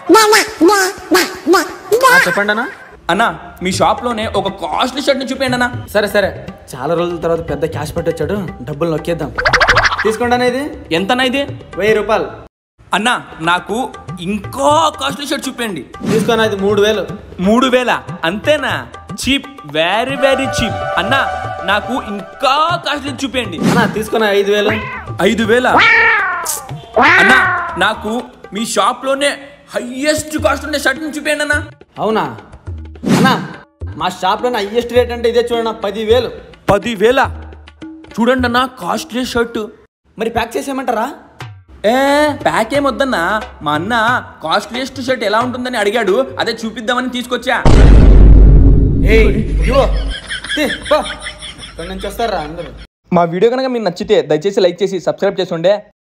ఆ, చెప్పండి అన్న అన్న మీ షాప్లోనే ఒక కాస్ట్లీ షర్ట్ని చూపించండి అన్న సరే సరే చాలా రోజుల తర్వాత పెద్ద క్యాష్ పెట్టొచ్చాడు డబ్బులు నొక్కేద్దాం తీసుకోండి అన్న ఇది ఎంతనా ఇది వెయ్యి రూపాయలు అన్న నాకు ఇంకో కాస్ట్లీ షర్ట్ చూపించండి తీసుకోనా ఇది మూడు వేలు మూడు వేల అంతేనా చీప్ వెరీ వెరీ చీప్ అన్న నాకు ఇంకా కాస్ట్లీ చూపించండి అన్న తీసుకున్నా ఐదు వేలు ఐదు వేల అన్న నాకు మీ షాప్లోనే హైయెస్ట్ కాస్ట్ ఉండే షర్ట్ని చూపించండి అన్న అవునా అన్న మా షాప్లోనే హైయెస్ట్ రేట్ అంటే ఇదే చూడన్న పదివేలు పదివేల చూడండి అన్న కాస్ట్లీ షర్ట్ మరి ప్యాక్ చేసేయమంటారా ఏ ప్యాక్ ఏం వద్దన్నా మా అన్న కాస్ట్లీయెస్ట్ షర్ట్ ఎలా ఉంటుందని అడిగాడు అదే చూపిద్దామని తీసుకొచ్చా ఏయ్ ఇదిగో, తీ, పో. ఇక్కడి నుంచి వస్తారా అందరూ మా వీడియో కనుక మీకు నచ్చితే దయచేసి లైక్ చేసి సబ్స్క్రైబ్ చేసి ఉండే